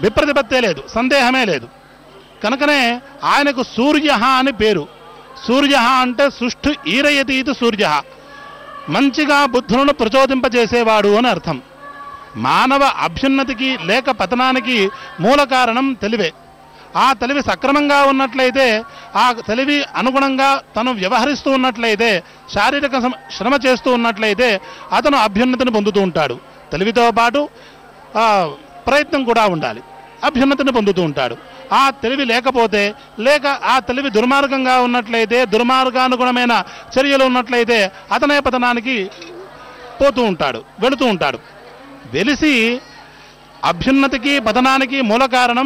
విప్రతిపత్తే లేదు సందేహమే లేదు కనుకనే ఆయనకు సూర్య అని పేరు సూర్య అంటే సృష్టి ఈరయతీతి సూర్య మంచిగా బుద్ధులను ప్రచోదింపజేసేవాడు అని అర్థం మానవ అభ్యున్నతికి లేక పతనానికి మూల కారణం తెలివే ఆ తెలివి సక్రమంగా ఉన్నట్లయితే ఆ తెలివి అనుగుణంగా తను వ్యవహరిస్తూ ఉన్నట్లయితే శారీరక శ్రమ- శ్రమ చేస్తూ ఉన్నట్లయితే అతను అభ్యున్నతిని పొందుతూ ఉంటాడు తెలివితో పాటు ఆ, ప్రయత్నం కూడా ఉండాలి అభ్యున్నతిని పొందుతూ ఉంటాడు ఆ తెలివి లేకపోతే లేక ఆ తెలివి దుర్మార్గంగా ఉన్నట్లయితే దుర్మార్గానుగుణమైన చర్యలు ఉన్నట్లయితే అతనే పతనానికి పోతూ ఉంటాడు వెళుతూ ఉంటాడు వెలిసి అభ్యున్నతికి పతనానికి మూల కారణం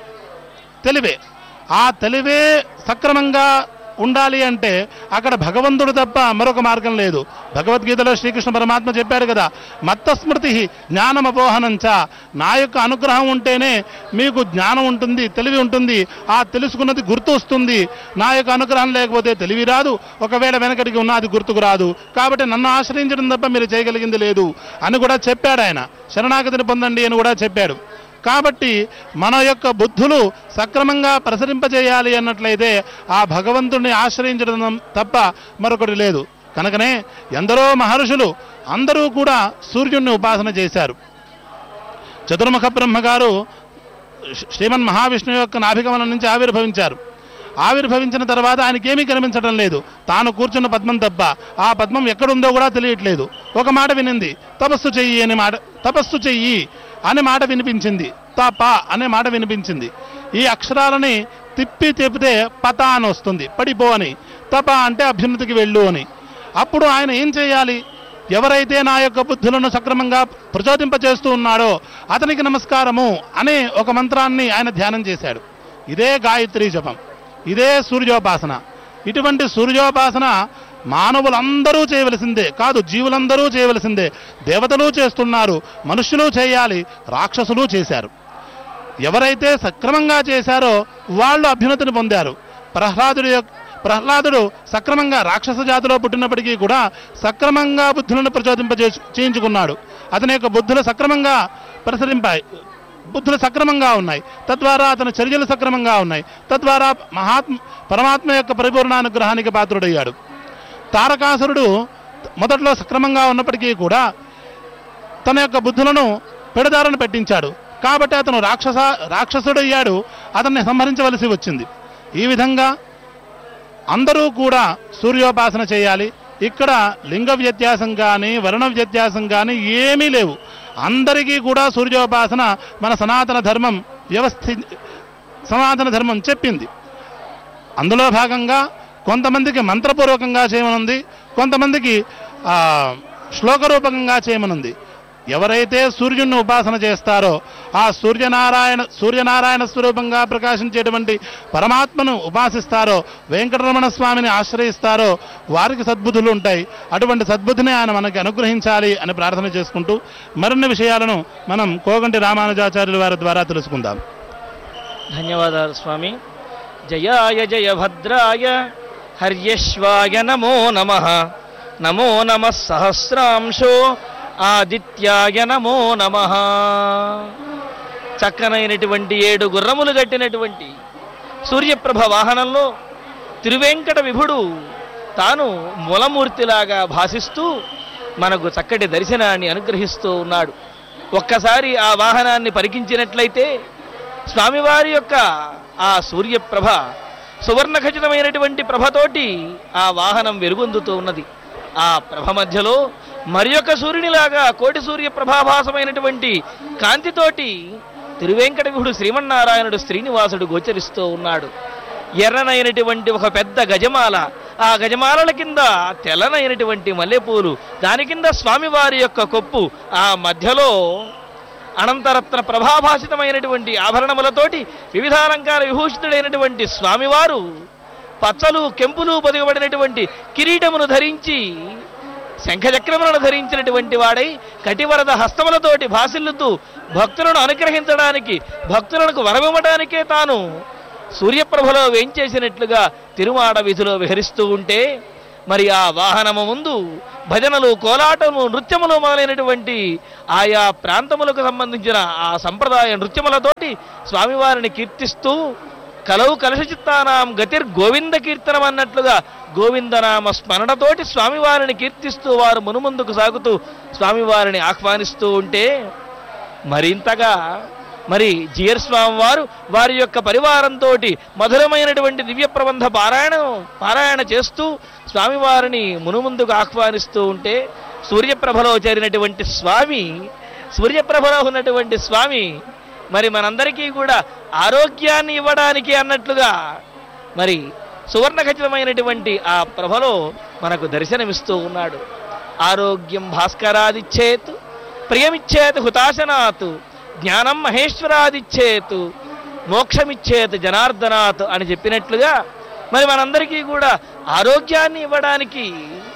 తెలివే ఆ తెలివే సక్రమంగా ఉండాలి అంటే అక్కడ భగవంతుడు తప్ప మరొక మార్గం లేదు భగవద్గీతలో శ్రీకృష్ణ పరమాత్మ చెప్పాడు కదా మత్తస్మృతి జ్ఞానమపోహనంచ నా యొక్క అనుగ్రహం ఉంటేనే మీకు జ్ఞానం ఉంటుంది తెలివి ఉంటుంది ఆ తెలుసుకున్నది గుర్తు వస్తుంది నా యొక్క అనుగ్రహం లేకపోతే తెలివి రాదు ఒకవేళ వెనకటికి ఉన్న అది గుర్తుకు రాదు కాబట్టి నన్ను ఆశ్రయించడం తప్ప మీరు చేయగలిగింది లేదు అని కూడా చెప్పాడు ఆయన శరణాగతిని పొందండి అని కూడా చెప్పాడు కాబట్టి మన యొక్క బుద్ధులు సక్రమంగా ప్రసరింపజేయాలి అన్నట్లయితే ఆ భగవంతుడిని ఆశ్రయించడం తప్ప మరొకటి లేదు కనుకనే ఎందరో మహర్షులు అందరూ కూడా సూర్యుడిని ఉపాసన చేశారు చతుర్ముఖ బ్రహ్మ గారు శ్రీ- శ్రీమన్ మహావిష్ణువు యొక్క నాభికమలం నుంచి ఆవిర్భవించారు ఆవిర్భవించిన తర్వాత ఆయనకేమీ కనిపించడం లేదు తాను కూర్చున్న పద్మం తప్ప ఆ పద్మం ఎక్కడుందో కూడా తెలియట్లేదు ఒక మాట వినింది తపస్సు చెయ్యి అనే మాట తపస్సు చెయ్యి అనే మాట వినిపించింది తప అనే మాట వినిపించింది ఈ అక్షరాలని తిప్పి తిప్పితే పత అని వస్తుంది పడిపో అని తప అంటే అభ్యున్నతికి వెళ్ళు అని అప్పుడు ఆయన ఏం చేయాలి ఎవరైతే నా యొక్క బుద్ధులను సక్రమంగా ప్రచోదింపచేస్తూ ఉన్నాడో అతనికి నమస్కారము అనే ఒక మంత్రాన్ని ఆయన ధ్యానం చేశాడు ఇదే గాయత్రీ జపం ఇదే సూర్యోపాసన ఇటువంటి సూర్యోపాసన మానవులందరూ చేయవలసిందే కాదు జీవులందరూ చేయవలసిందే దేవతలు చేస్తున్నారు మనుష్యులు చేయాలి రాక్షసులు చేశారు ఎవరైతే సక్రమంగా చేశారో వాళ్ళు అభ్యున్నతిని పొందారు ప్రహ్లాదుడి యొక్క ప్రహ్లాదుడు సక్రమంగా రాక్షస జాతిలో పుట్టినప్పటికీ కూడా సక్రమంగా బుద్ధులను ప్రచోదింపజే చేయించుకున్నాడు అతని యొక్క బుద్ధులు సక్రమంగా ప్రసరింపాయి బుద్ధులు సక్రమంగా ఉన్నాయి తద్వారా అతని చర్యలు సక్రమంగా ఉన్నాయి తద్వారా మహాత్మ పరమాత్మ యొక్క పరిపూర్ణానుగ్రహానికి పాత్రుడయ్యాడు తారకాసురుడు మొదట్లో సక్రమంగా ఉన్నప్పటికీ కూడా తన యొక్క బుద్ధులను పెడదారను పెట్టించాడు కాబట్టి అతను రాక్షస రాక్షసుడయ్యాడు అతన్ని సంహరించవలసి వచ్చింది ఈ విధంగా అందరూ కూడా సూర్యోపాసన చేయాలి ఇక్కడ లింగ వ్యత్యాసం కానీ వర్ణ వ్యత్యాసం కానీ ఏమీ లేవు అందరికీ కూడా సూర్యోపాసన మన సనాతన ధర్మం వ్యవస్థి సనాతన ధర్మం చెప్పింది అందులో భాగంగా కొంతమందికి మంత్రపూర్వకంగా చేయమనుంది కొంతమందికి ఆ, శ్లోకరూపకంగా చేయమనుంది ఎవరైతే సూర్యుడిని ఉపాసన చేస్తారో ఆ సూర్యనారాయణ సూర్యనారాయణ స్వరూపంగా ప్రకాశించేటువంటి పరమాత్మను ఉపాసిస్తారో వెంకటరమణ స్వామిని ఆశ్రయిస్తారో వారికి సద్బుద్ధులు ఉంటాయి అటువంటి సద్బుద్ధిని ఆయన మనకి అనుగ్రహించాలి అని ప్రార్థన చేసుకుంటూ మరిన్ని విషయాలను మనం కోగంటి రామానుజాచార్యుల వారి ద్వారా తెలుసుకుందాం ధన్యవాదాలు స్వామి జయాయ జయ భద్రాయ హర్యశ్వాయ నమో నమ నమో నమ సహస్రాంశో ఆదిత్యాయ నమో నమ చక్కనైనటువంటి ఏడు గుర్రములు కట్టినటువంటి సూర్యప్రభ వాహనంలో తిరువెంకట విభుడు తాను మూలమూర్తిలాగా భాసిస్తూ మనకు చక్కటి దర్శనాన్ని అనుగ్రహిస్తూ ఉన్నాడు ఒక్కసారి ఆ వాహనాన్ని పరికించినట్లయితే స్వామివారి యొక్క ఆ సూర్యప్రభ సువర్ణ ఖచ్చితమైనటువంటి ప్రభతోటి ఆ వాహనం వెలుగొందుతూ ఉన్నది ఆ ప్రభ మధ్యలో మరి యొక్క సూర్యునిలాగా కోటి సూర్య ప్రభాభాసమైనటువంటి కాంతితోటి తిరువెంకట విహుడు శ్రీమన్నారాయణుడు శ్రీనివాసుడు గోచరిస్తూ ఉన్నాడు ఎర్రనైనటువంటి ఒక పెద్ద గజమాల ఆ గజమాలల కింద తెల్లనైనటువంటి మల్లెపూలు దాని కింద స్వామివారి యొక్క కొప్పు ఆ మధ్యలో అనంతరత్న ప్రభాభాషితమైనటువంటి ఆభరణములతోటి వివిధాలంకార విభూషితుడైనటువంటి స్వామివారు పచ్చలు కెంపులు పొదిగబడినటువంటి కిరీటమును ధరించి శంఖచక్రములను ధరించినటువంటి వాడై కటివరద హస్తములతోటి భాసిల్లుతూ భక్తులను అనుగ్రహించడానికి భక్తులకు వరమివ్వడానికే తాను సూర్యప్రభలో వేంచేసినట్లుగా తిరుమాడ వీధిలో విహరిస్తూ ఉంటే మరి ఆ వాహనము ముందు భజనలు కోలాటము నృత్యములు మొదలైనటువంటి ఆయా ప్రాంతములకు సంబంధించిన ఆ సంప్రదాయ నృత్యములతోటి స్వామివారిని కీర్తిస్తూ కలవు కలశ చిత్తానాం గతిర్ గోవింద కీర్తనం అన్నట్లుగా గోవిందనామ స్మరణతోటి స్వామివారిని కీర్తిస్తూ వారు మునుముందుకు సాగుతూ స్వామివారిని ఆహ్వానిస్తూ ఉంటే మరింతగా మరి జియర్ స్వామి వారు వారి యొక్క పరివారంతో మధురమైనటువంటి దివ్య ప్రబంధ పారాయణ పారాయణ చేస్తూ స్వామివారిని మునుముందుకు ఆహ్వానిస్తూ ఉంటే సూర్యప్రభలో చేరినటువంటి స్వామి సూర్యప్రభలో ఉన్నటువంటి స్వామి మరి మనందరికీ కూడా ఆరోగ్యాన్ని ఇవ్వడానికి అన్నట్లుగా మరి సువర్ణ ఖచ్చితమైనటువంటి ఆ ప్రభలో మనకు దర్శనమిస్తూ ఉన్నాడు ఆరోగ్యం భాస్కరాదిచ్చేత్ ప్రియమిచ్చేత్ హుతాశనాత్ జ్ఞానం మహేశ్వరాదిచ్చేత్ మోక్షమిచ్చేత్ జనార్దనాత్ అని చెప్పినట్లుగా మరి మనందరికీ కూడా ఆరోగ్యాన్ని ఇవ్వడానికి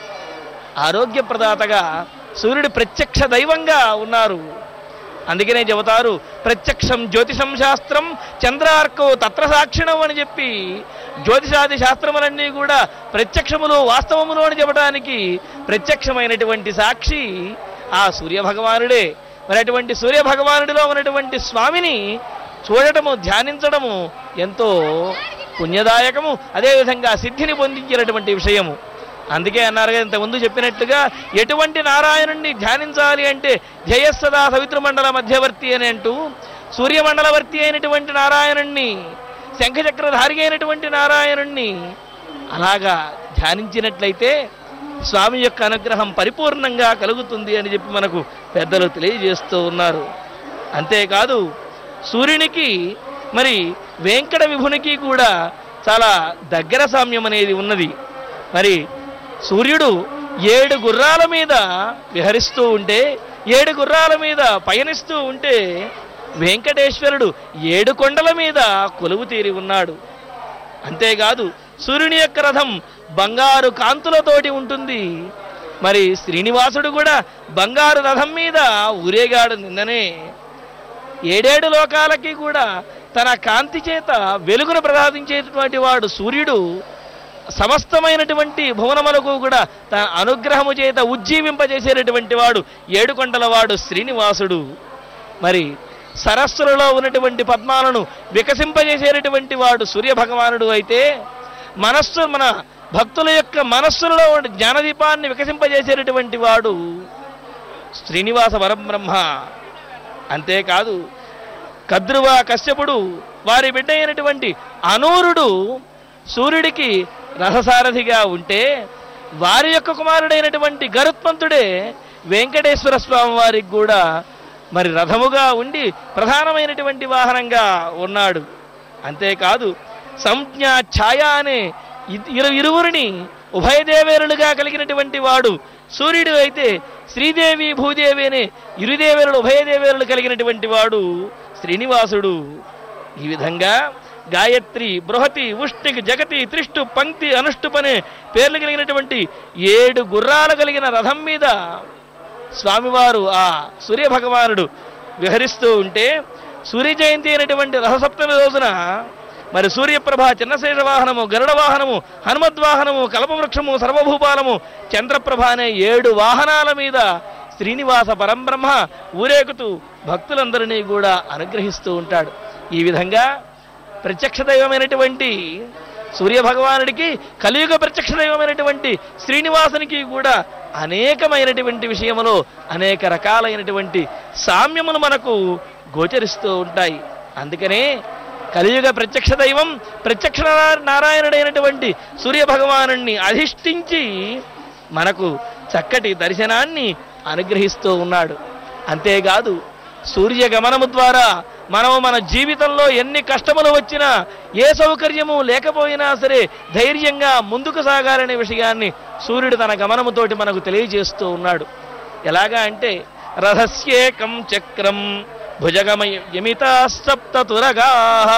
ఆరోగ్య ప్రదాతగా సూర్యుడు ప్రత్యక్ష దైవంగా ఉన్నారు అందుకనే చెబుతారు ప్రత్యక్షం జ్యోతిషం శాస్త్రం చంద్రార్కో తత్ర సాక్షిణం అని చెప్పి జ్యోతిషాది శాస్త్రములన్నీ కూడా ప్రత్యక్షములు వాస్తవములు అని చెప్పడానికి ప్రత్యక్షమైనటువంటి సాక్షి ఆ సూర్య భగవానుడే మరి అటువంటి సూర్య భగవానుడిలో ఉన్నటువంటి స్వామిని చూడటము ధ్యానించడము ఎంతో పుణ్యదాయకము అదేవిధంగా సిద్ధిని పొందించినటువంటి విషయము అందుకే అన్నారు కదా ఇంతకుముందు చెప్పినట్టుగా ఎటువంటి నారాయణుణ్ణి ధ్యానించాలి అంటే జయస్సదా సవితృమండల మధ్యవర్తి అని అంటూ సూర్యమండలవర్తి అయినటువంటి నారాయణుణ్ణి శంఖచక్రధారి అయినటువంటి నారాయణుణ్ణి అలాగా ధ్యానించినట్లయితే స్వామి యొక్క అనుగ్రహం పరిపూర్ణంగా కలుగుతుంది అని చెప్పి మనకు పెద్దలు తెలియజేస్తూ ఉన్నారు అంతేకాదు సూర్యునికి మరి వెంకట విభునికి కూడా చాలా దగ్గర సామ్యం అనేది ఉన్నది మరి సూర్యుడు ఏడు గుర్రాల మీద విహరిస్తూ ఉంటే ఏడు గుర్రాల మీద పయనిస్తూ ఉంటే వెంకటేశ్వరుడు ఏడు కొండల మీద కొలువు తీరి ఉన్నాడు అంతేకాదు సూర్యుని యొక్క రథం బంగారు కాంతులతోటి ఉంటుంది మరి శ్రీనివాసుడు కూడా బంగారు రథం మీద ఊరేగాడు నిన్ననే ఏడేడు లోకాలకి కూడా తన కాంతి చేత వెలుగును ప్రసాదించేటటువంటి వాడు సూర్యుడు సమస్తమైనటువంటి భువనములకు కూడా తన అనుగ్రహము చేత ఉజ్జీవింపజేసేటటువంటి వాడు ఏడుకొండల వాడు శ్రీనివాసుడు మరి సరస్సులలో ఉన్నటువంటి పద్మాలను వికసింపజేసేటటువంటి వాడు సూర్య భగవానుడు అయితే మనస్సు మన భక్తుల యొక్క మనస్సులలో ఉన్న జ్ఞానదీపాన్ని వికసింపజేసేటటువంటి వాడు శ్రీనివాస వరబ్రహ్మ అంతేకాదు కద్రువ కశ్యపుడు వారి బిడ్డ అయినటువంటి అనూరుడు సూర్యుడికి రథసారథిగా ఉంటే వారి యొక్క కుమారుడైనటువంటి గరుత్మంతుడే వెంకటేశ్వర స్వామి వారికి కూడా మరి రథముగా ఉండి ప్రధానమైనటువంటి వాహనంగా ఉన్నాడు అంతేకాదు సంజ్ఞ ఛాయ అనే ఇ- ఇరు ఇరువురిని ఉభయదేవేరులుగా కలిగినటువంటి వాడు సూర్యుడు అయితే శ్రీదేవి భూదేవి అనే ఇరుదేవేరులు ఉభయదేవేరులు కలిగినటువంటి వాడు శ్రీనివాసుడు ఈ విధంగా గాయత్రి బృహతి ఉష్టికి జగతి త్రిష్టు పంక్తి అనుష్టుప్ అనే పేర్లు కలిగినటువంటి ఏడు గుర్రాలు కలిగిన రథం మీద స్వామివారు ఆ సూర్య భగవానుడు విహరిస్తూ ఉంటే సూర్య జయంతి అయినటువంటి రథసప్తమి రోజున మరి సూర్యప్రభ చిన్నశేష వాహనము గరుడ వాహనము హనుమద్వాహనము కల్పవృక్షము సర్వభూపాలము చంద్రప్రభ అనే ఏడు వాహనాల మీద శ్రీనివాస పరంబ్రహ్మ ఊరేగుతూ భక్తులందరినీ కూడా అనుగ్రహిస్తూ ఉంటాడు ఈ విధంగా ప్రత్యక్ష దైవమైనటువంటి సూర్య భగవానుడికి కలియుగ ప్రత్యక్ష దైవమైనటువంటి శ్రీనివాసునికి కూడా అనేకమైనటువంటి విషయములో అనేక రకాలైనటువంటి సామ్యములు మనకు గోచరిస్తూ ఉంటాయి అందుకనే కలియుగ ప్రత్యక్ష దైవం ప్రత్యక్ష నారా- నారాయణుడైనటువంటి సూర్య భగవానుణ్ణి అధిష్ఠించి మనకు చక్కటి దర్శనాన్ని అనుగ్రహిస్తూ ఉన్నాడు అంతేకాదు సూర్య గమనము ద్వారా మనము మన జీవితంలో ఎన్ని కష్టములు వచ్చినా ఏ సౌకర్యము లేకపోయినా సరే ధైర్యంగా ముందుకు సాగాలనే విషయాన్ని సూర్యుడు తన గమనముతోటి మనకు తెలియజేస్తూ ఉన్నాడు ఎలాగా అంటే రథస్యేకం చక్రం భుజగమయ యమితా సప్త తురగా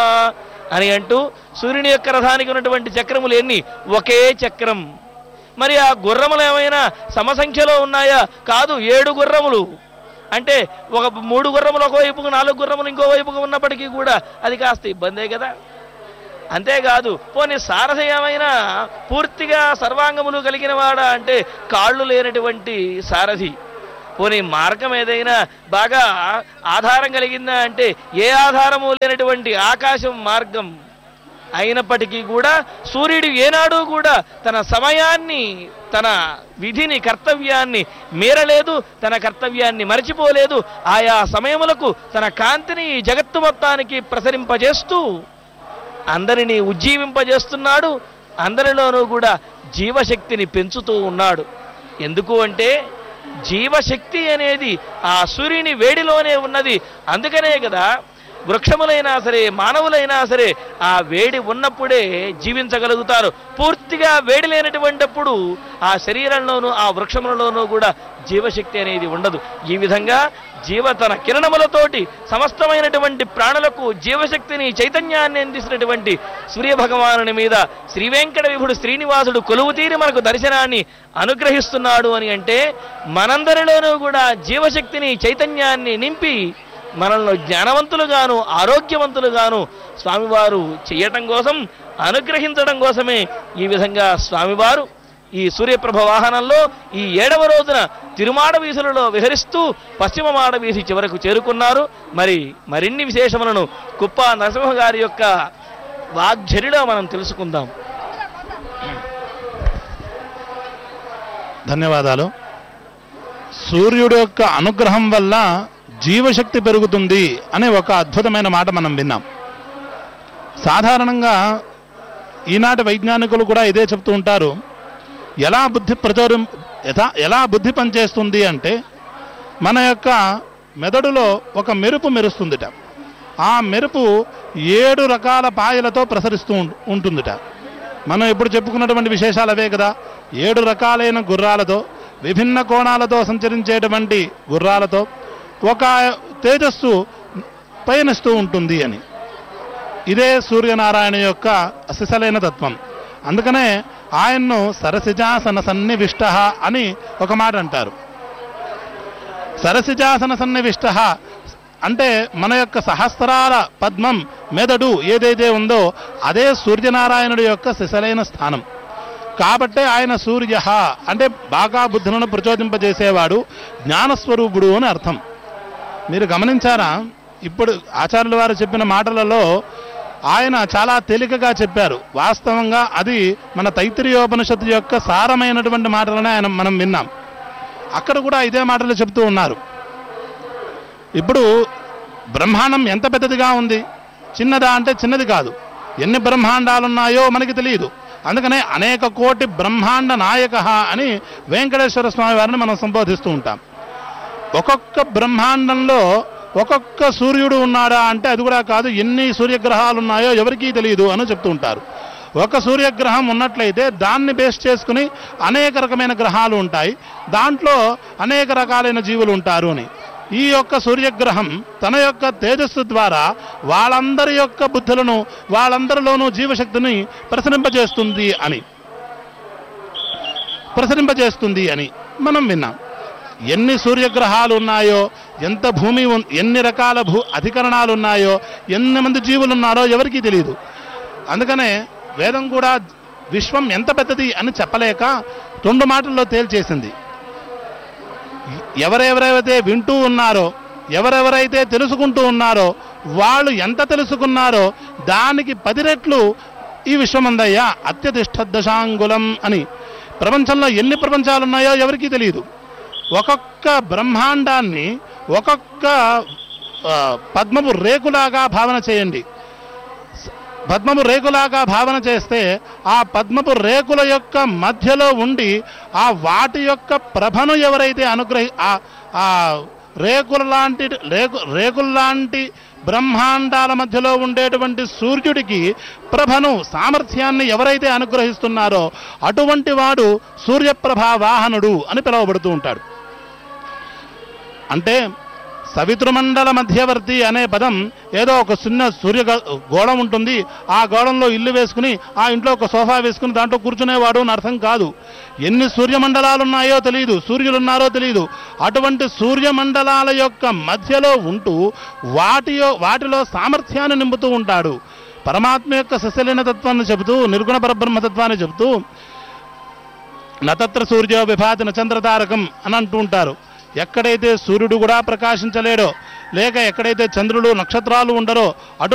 అని అంటూ సూర్యుని యొక్క రథానికి ఉన్నటువంటి చక్రములు ఎన్ని ఒకే చక్రం మరి ఆ గుర్రములు ఏమైనా సమసంఖ్యలో ఉన్నాయా కాదు ఏడు గుర్రములు అంటే ఒక మూడు గుర్రములు ఒక వైపుకు నాలుగు గుర్రములు ఇంకో వైపుకు ఉన్నప్పటికీ కూడా అది కాస్త ఇబ్బందే కదా అంతేకాదు పోనీ సారథి ఏమైనా పూర్తిగా సర్వాంగములు కలిగిన వాడా అంటే కాళ్ళు లేనటువంటి సారథి పోనీ మార్గం ఏదైనా బాగా ఆధారం కలిగిందా అంటే ఏ ఆధారము లేనటువంటి ఆకాశం మార్గం అయినప్పటికీ కూడా సూర్యుడు ఏనాడు కూడా తన సమయాన్ని తన విధిని కర్తవ్యాన్ని మీరలేదు తన కర్తవ్యాన్ని మరచిపోలేదు ఆయా సమయములకు తన కాంతిని ఈ జగత్తు మొత్తానికి ప్రసరింపజేస్తూ అందరినీ ఉజ్జీవింపజేస్తున్నాడు అందరిలోనూ కూడా జీవశక్తిని పెంచుతూ ఉన్నాడు ఎందుకు అంటే జీవశక్తి అనేది ఆ సూర్యుని వేడిలోనే ఉన్నది అందుకనే కదా వృక్షములైనా సరే మానవులైనా సరే ఆ వేడి ఉన్నప్పుడే జీవించగలుగుతారు పూర్తిగా వేడి లేనటువంటిప్పుడు ఆ శరీరంలోనూ ఆ వృక్షములలోనూ కూడా జీవశక్తి అనేది ఉండదు ఈ విధంగా జీవ తన కిరణములతోటి సమస్తమైనటువంటి ప్రాణులకు జీవశక్తిని చైతన్యాన్ని అందిస్తున్నటువంటి సూర్య భగవానుని మీద శ్రీ వెంకట విభుడు శ్రీనివాసుడు కొలువు తీరి మనకు దర్శనాన్ని అనుగ్రహిస్తున్నాడు అని అంటే మనందరిలోనూ కూడా జీవశక్తిని చైతన్యాన్ని నింపి మనల్ని జ్ఞానవంతులుగాను ఆరోగ్యవంతులుగాను స్వామివారు చేయటం కోసం అనుగ్రహించడం కోసమే ఈ విధంగా స్వామివారు ఈ సూర్యప్రభ వాహనంలో ఈ ఏడవ రోజున తిరుమాడ వీధులలో విహరిస్తూ పశ్చిమ మాడ వీధి చివరకు చేరుకున్నారు మరి మరిన్ని విశేషములను కుప్ప నరసింహ గారి యొక్క వాగ్ఝరిలో మనం తెలుసుకుందాం ధన్యవాదాలు సూర్యుడు యొక్క అనుగ్రహం వల్ల జీవశక్తి పెరుగుతుంది అనే ఒక అద్భుతమైన మాట మనం విన్నాం సాధారణంగా ఈనాటి వైజ్ఞానికులు కూడా ఇదే చెప్తూ ఉంటారు ఎలా బుద్ధి ప్రచోదం యథా ఎలా బుద్ధి పనిచేస్తుంది అంటే మన యొక్క మెదడులో ఒక మెరుపు మెరుస్తుందిట ఆ మెరుపు ఏడు రకాల పాయలతో ప్రసరిస్తూ ఉం- ఉంటుందిట మనం ఇప్పుడు చెప్పుకున్నటువంటి విశేషాలు అవే కదా ఏడు రకాలైన గుర్రాలతో విభిన్న కోణాలతో సంచరించేటువంటి గుర్రాలతో ఒక తేజస్సు పయనిస్తూ ఉంటుంది అని ఇదే సూర్యనారాయణ యొక్క అసిసలైన తత్వం అందుకనే ఆయన్ను సరసిజాసన సన్నివిష్ట అని ఒక మాట అంటారు సరసిజాసన సన్నివిష్ట అంటే మన యొక్క సహస్రాల పద్మం మెదడు ఏదైతే ఉందో అదే సూర్యనారాయణుడి యొక్క సిసలైన స్థానం కాబట్టే ఆయన సూర్య అంటే బాగా బుద్ధులను ప్రచోదింపజేసేవాడు జ్ఞానస్వరూపుడు అని అర్థం మీరు గమనించారా ఇప్పుడు ఆచార్యుల వారు చెప్పిన మాటలలో ఆయన చాలా తేలికగా చెప్పారు వాస్తవంగా అది మన తైత్రీయోపనిషత్తు యొక్క సారమైనటువంటి మాటలనే ఆయన మనం విన్నాం అక్కడ కూడా ఇదే మాటలు చెప్తూ ఉన్నారు ఇప్పుడు బ్రహ్మాండం ఎంత పెద్దదిగా ఉంది చిన్నదా అంటే చిన్నది కాదు ఎన్ని బ్రహ్మాండాలు ఉన్నాయో మనకి తెలియదు అందుకనే అనేక కోటి బ్రహ్మాండ నాయక అని వెంకటేశ్వర స్వామి వారిని మనం సంబోధిస్తూ ఉంటాం ఒక్కొక్క బ్రహ్మాండంలో ఒక్కొక్క సూర్యుడు ఉన్నాడా అంటే అది కూడా కాదు ఎన్ని సూర్యగ్రహాలు ఉన్నాయో ఎవరికీ తెలియదు అని చెప్తూ ఉంటారు ఒక సూర్యగ్రహం ఉన్నట్లయితే దాన్ని బేస్ చేసుకుని అనేక రకమైన గ్రహాలు ఉంటాయి దాంట్లో అనేక రకాలైన జీవులు ఉంటారు అని ఈ యొక్క సూర్యగ్రహం తన యొక్క తేజస్సు ద్వారా వాళ్ళందరి యొక్క బుద్ధులను వాళ్ళందరిలోనూ జీవశక్తిని ప్రసరింపజేస్తుంది అని ప్రసరింపజేస్తుంది అని మనం విన్నాం ఎన్ని సూర్యగ్రహాలు ఉన్నాయో ఎంత భూమి ఉన్- ఎన్ని రకాల భూ అధికరణాలు ఉన్నాయో ఎన్ని మంది జీవులు ఉన్నారో ఎవరికీ తెలియదు అందుకనే వేదం కూడా విశ్వం ఎంత పెద్దది అని చెప్పలేక రెండు మాటల్లో తేల్చేసింది ఎవరెవరైతే వింటూ ఉన్నారో ఎవరెవరైతే తెలుసుకుంటూ ఉన్నారో వాళ్ళు ఎంత తెలుసుకున్నారో దానికి పది రెట్లు ఈ విశ్వమందయ్య అత్యతిష్ట దశాంగులం అని ప్రపంచంలో ఎన్ని ప్రపంచాలు ఉన్నాయో ఎవరికీ తెలియదు ఒక్కొక్క బ్రహ్మాండాన్ని ఒక్కొక్క ఆ, పద్మపు రేకులాగా భావన చేయండి పద్మపు రేకులాగా భావన చేస్తే ఆ పద్మపు రేకుల యొక్క మధ్యలో ఉండి ఆ వాటి యొక్క ప్రభను ఎవరైతే అనుగ్రహి ఆ ఆ రేకుల లాంటి రేకు రేకుల లాంటి బ్రహ్మాండాల మధ్యలో ఉండేటువంటి సూర్యుడికి ప్రభను సామర్థ్యాన్ని ఎవరైతే అనుగ్రహిస్తున్నారో అటువంటి వాడు సూర్యప్రభా వాహనుడు అని పిలువబడుతూ ఉంటాడు అంటే సవితృమండల మధ్యవర్తి అనే పదం ఏదో ఒక చిన్న సూర్య గ- గోళం ఉంటుంది ఆ గోళంలో ఇల్లు వేసుకుని ఆ ఇంట్లో ఒక సోఫా వేసుకుని దాంట్లో కూర్చునేవాడు అని అర్థం కాదు ఎన్ని సూర్యమండలాలు ఉన్నాయో తెలియదు సూర్యులు ఉన్నారో తెలియదు అటువంటి సూర్యమండలాల యొక్క మధ్యలో ఉంటూ వాటి యొ- వాటిలో సామర్థ్యాన్ని నింపుతూ ఉంటాడు పరమాత్మ యొక్క సస్యలీన తత్వాన్ని చెబుతూ నిర్గుణ పరబ్రహ్మతత్వాన్ని చెబుతూ నతత్ర సూర్య విభాతి నచంద్రతారకం అని అంటూ ఉంటారు ఎక్కడైతే సూర్యుడు కూడా ప్రకాశించలేడో లేక ఎక్కడైతే చంద్రుడు నక్షత్రాలు ఉండరో అటు